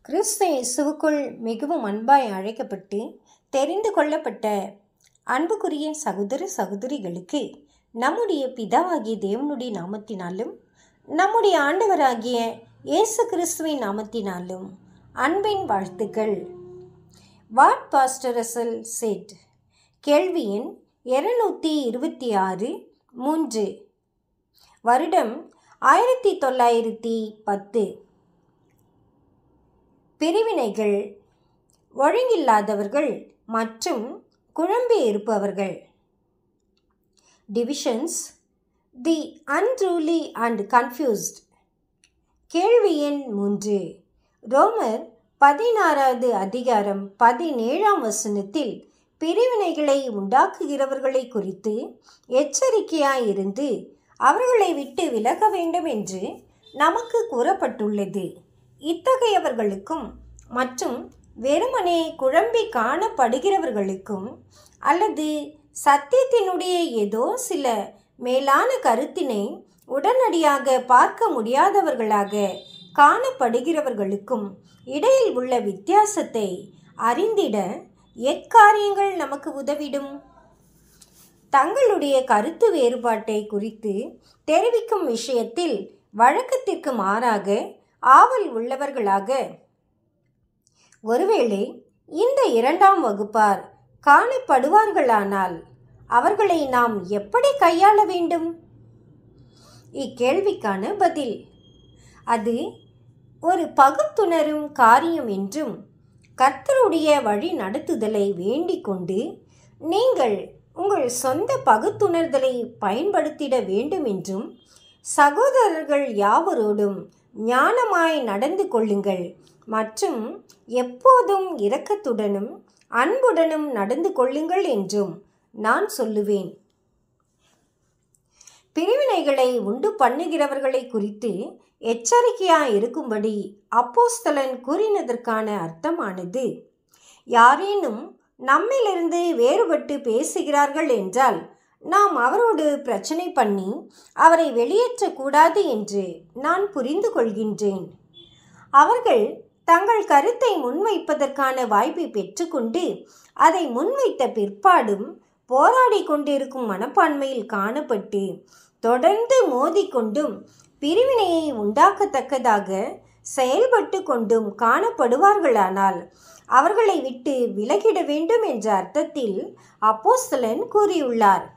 கிறிஸ்து இயேசுவுக்குள் மிகவும் அன்பாய் அழைக்கப்பட்டு தெரிந்து கொள்ளப்பட்ட அன்புக்குரிய சகோதர சகோதரிகளுக்கு நம்முடைய பிதாவாகிய தேவனுடைய நாமத்தினாலும் நம்முடைய ஆண்டவராகிய இயேசு கிறிஸ்துவின் நாமத்தினாலும் அன்பின் வாழ்த்துக்கள் வாட் பாஸ்டரசல் செட் கேள்வி எண் இருநூற்றி இருபத்தி ஆறு மூன்று வருடம் ஆயிரத்தி தொள்ளாயிரத்தி பத்து பிரிவினைகள் ஒழுங்கில்லாதவர்கள் மற்றும் குழம்பி இருப்பவர்கள் divisions the unruly and confused கேள்வி எண் மூன்று ரோமர் பதினாறாவது அதிகாரம் பதினேழாம் வசனத்தில் பிரிவினைகளை உண்டாக்குகிறவர்களை குறித்து எச்சரிக்கையாயிருந்து அவர்களை விட்டு விலக வேண்டும் என்று நமக்கு கூறப்பட்டுள்ளது இத்தகையவர்களுக்கும் மற்றும் வெறுமனே குழம்பி காணப்படுகிறவர்களுக்கும் அல்லது சத்தியத்தினுடைய ஏதோ சில மேலான கருத்தினை உடனடியாக பார்க்க முடியாதவர்களாக காணப்படுகிறவர்களுக்கும் இடையில் உள்ள வித்தியாசத்தை அறிந்திட எக்காரியங்கள் நமக்கு உதவிடும் தங்களுடைய கருத்து வேறுபாட்டை குறித்து தெரிவிக்கும் விஷயத்தில் வழக்கத்திற்கு மாறாக ஆவல் உள்ளவர்களாக ஒருவேளை இந்த இரண்டாம் வகுப்பார் காணப்படுவார்களானால் அவர்களை நாம் எப்படி கையாள வேண்டும் இக்கேள்விக்கான பதில் அது ஒரு பகுத்துணரும் காரியம் என்றும் கர்த்தருடைய வழி நடத்துதலை வேண்டிக் கொண்டு நீங்கள் உங்கள் சொந்த பகுத்துணர்தலை பயன்படுத்திட வேண்டும் என்றும் சகோதரர்கள் யாவரோடும் ஞானமாய் நடந்து கொள்ளுங்கள் மற்றும் எப்போதும் இரக்கத்துடனும் அன்புடனும் நடந்து கொள்ளுங்கள் என்றும் நான் சொல்லுவேன் பிரிவினைகளை உண்டு பண்ணுகிறவர்களை குறித்து எச்சரிக்கையாய் இருக்கும்படி அப்போஸ்தலன் கூறினதற்கான அர்த்தமானது யாரேனும் நம்மிலிருந்து வேறுபட்டு பேசுகிறார்கள் என்றால் நாம் அவரோடு பிரச்சனை பண்ணி அவரை வெளியேற்றக்கூடாது என்று நான் புரிந்து கொள்கின்றேன் அவர்கள் தங்கள் கருத்தை முன்வைப்பதற்கான வாய்ப்பை பெற்றுக்கொண்டு அதை முன்வைத்த பிற்பாடும் போராடி கொண்டிருக்கும் மனப்பான்மையில் காணப்பட்டு தொடர்ந்து மோதிக்கொண்டும் பிரிவினையை உண்டாக்கத்தக்கதாக செயல்பட்டு கொண்டும் காணப்படுவார்களானால் அவர்களை விட்டு விலகிட வேண்டும் என்ற அர்த்தத்தில் அப்போஸ்தலன் கூறியுள்ளார்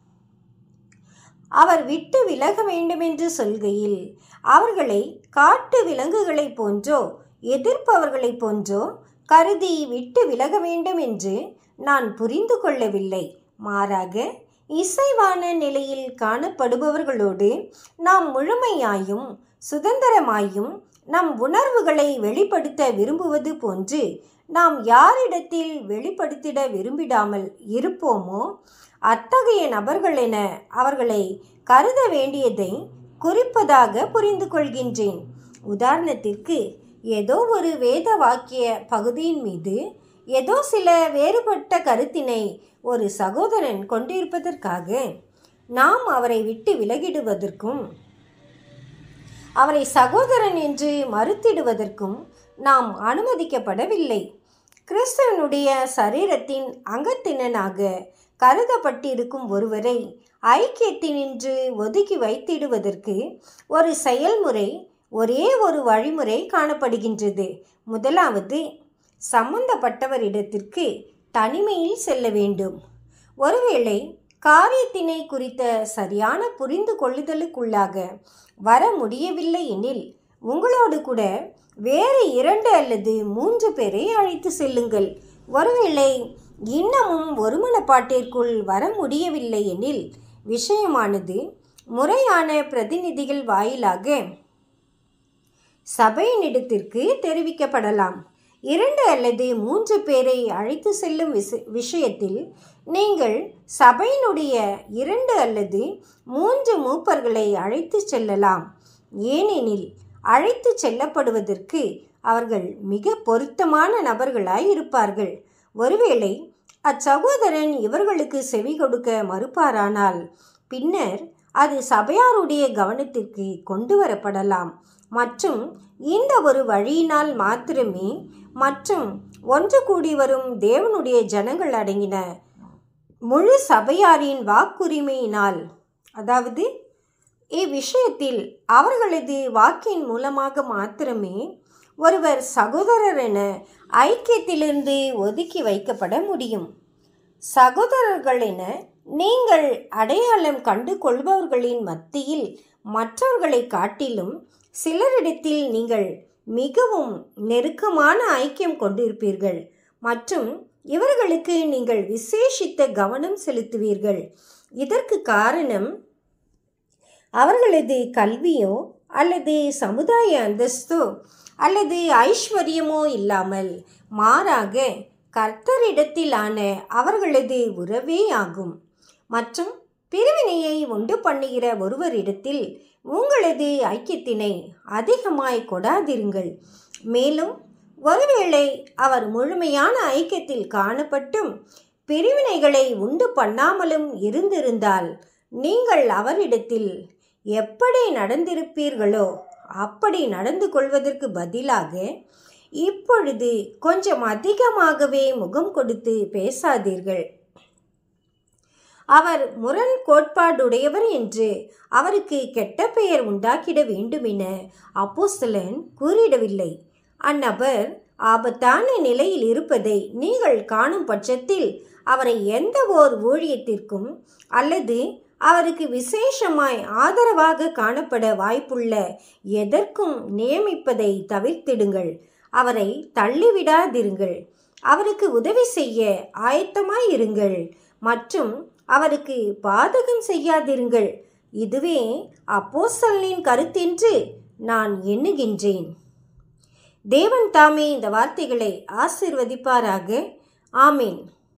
அவர் விட்டு விலக வேண்டுமென்று சொல்கையில் அவர்களை காட்டு விலங்குகளைப் போன்றோ எதிர்ப்பவர்களைப் போன்றோ கருதி விட்டு விலக வேண்டும் என்று நான் புரிந்து கொள்ளவில்லை மாறாக இசைவான நிலையில் காணப்படுபவர்களோடு நாம் முழுமையாயும் சுதந்திரமாயும் நம் உணர்வுகளை வெளிப்படுத்த விரும்புவது போன்று நாம் யாரிடத்தில் வெளிப்படுத்திட விரும்பிடாமல் இருப்போமோ அத்தகைய நபர்கள் என அவர்களை கருத வேண்டியதை குறிப்பதாக புரிந்து கொள்கின்றேன் உதாரணத்திற்கு ஏதோ ஒரு வேத வாக்கிய பகுதியின் மீது ஏதோ சில வேறுபட்ட கருத்தினை ஒரு சகோதரன் கொண்டிருப்பதற்காக நாம் அவரை விட்டு விலகிடுவதற்கும் அவரை சகோதரன் என்று மறுத்திடுவதற்கும் நாம் அனுமதிக்கப்படவில்லை கிறிஸ்தவனுடைய சரீரத்தின் அங்கத்தினனாக கருதப்பட்டிருக்கும் ஒருவரை ஐக்கியத்தினின்று ஒதுக்கி வைத்திடுவதற்கு ஒரு செயல்முறை ஒரே ஒரு வழிமுறை காணப்படுகின்றது முதலாவது சம்பந்தப்பட்டவரிடத்திற்கு தனிமையில் செல்ல வேண்டும் ஒருவேளை காரியத்தினை குறித்த சரியான புரிந்து கொள்ளுதலுக்குள்ளாக வர முடியவில்லை எனில் உங்களோடு கூட வேறு இரண்டு அல்லது மூன்று பேரை அழைத்து செல்லுங்கள் ஒருவேளை இன்னமும் ஒருமனப்பாட்டிற்குள் வர முடியவில்லை எனில் விஷயமானது முறையான பிரதிநிதிகள் வாயிலாக சபையினிடத்திற்கு தெரிவிக்கப்படலாம் இரண்டு அல்லது மூன்று பேரை அழைத்து செல்லும் விஷ விஷயத்தில் நீங்கள் சபையினுடைய இரண்டு அல்லது மூன்று மூப்பர்களை அழைத்து செல்லலாம் ஏனெனில் அழைத்து செல்லப்படுவதற்கு அவர்கள் மிக பொருத்தமான நபர்களாய் இருப்பார்கள் ஒருவேளை அச்சகோதரன் இவர்களுக்கு செவி கொடுக்க மறுப்பாரானால் பின்னர் அது சபையாருடைய கவனத்திற்கு கொண்டு வரப்படலாம் மற்றும் இந்த ஒரு வழியினால் மாத்திரமே மற்றும் ஒன்று கூடி வரும் தேவனுடைய ஜனங்கள் அடங்கின முழு சபையாரின் வாக்குரிமையினால் அதாவது இவ்விஷயத்தில் அவர்களது வாக்கின் மூலமாக மாத்திரமே ஒருவர் சகோதரர் என ஐக்கியத்திலிருந்து ஒதுக்கி வைக்கப்பட முடியும் சகோதரர்கள் என நீங்கள் அடையாளம் கண்டு கொள்பவர்களின் மத்தியில் மற்றவர்களை காட்டிலும் சிலரிடத்தில் நீங்கள் மிகவும் நெருக்கமான ஐக்கியம் கொண்டிருப்பீர்கள் மற்றும் இவர்களுக்கு நீங்கள் விசேஷித்த கவனம் செலுத்துவீர்கள் இதற்கு காரணம் அவர்களது கல்வியோ அல்லது சமுதாய அந்தஸ்தோ அல்லது ஐஸ்வர்யமோ இல்லாமல் மாறாக கர்த்தரிடத்திலான அவர்களது உறவே ஆகும் மற்றும் பிரிவினையை உண்டு பண்ணுகிற ஒருவரிடத்தில் உங்களது ஐக்கியத்தினை அதிகமாய் கொடாதிருங்கள் மேலும் ஒருவேளை அவர் முழுமையான ஐக்கியத்தில் காணப்பட்டும் பிரிவினைகளை உண்டு பண்ணாமலும் இருந்திருந்தால் நீங்கள் அவரிடத்தில் எப்படி நடந்திருப்பீர்களோ அப்படி நடந்து கொள்வதற்கு பதிலாக இப்பொழுது கொஞ்சம் அதிகமாகவே முகம் கொடுத்து பேசாதீர்கள் அவர் முரண் கோட்பாடுடையவர் என்று அவருக்கு கெட்ட பெயர் உண்டாக்கிட வேண்டுமென அப்போஸ்தலன் கூறிடவில்லை அந்நபர் ஆபத்தான நிலையில் இருப்பதை நீங்கள் காணும் பட்சத்தில் அவரை எந்த ஓர் ஊழியத்திற்கும் அல்லது அவருக்கு விசேஷமாய் ஆதரவாக காணப்பட வாய்ப்புள்ள எதற்கும் நியமிப்பதை தவிர்த்திடுங்கள் அவரை தள்ளிவிடாதிருங்கள் அவருக்கு உதவி செய்ய ஆயத்தமாயிருங்கள் மற்றும் அவருக்கு பாதகம் செய்யாதிருங்கள் இதுவே அப்போஸ்தலனின் கருத்தென்று நான் எண்ணுகின்றேன் தேவன் தாமே இந்த வார்த்தைகளை ஆசிர்வதிப்பாராக ஆமீன்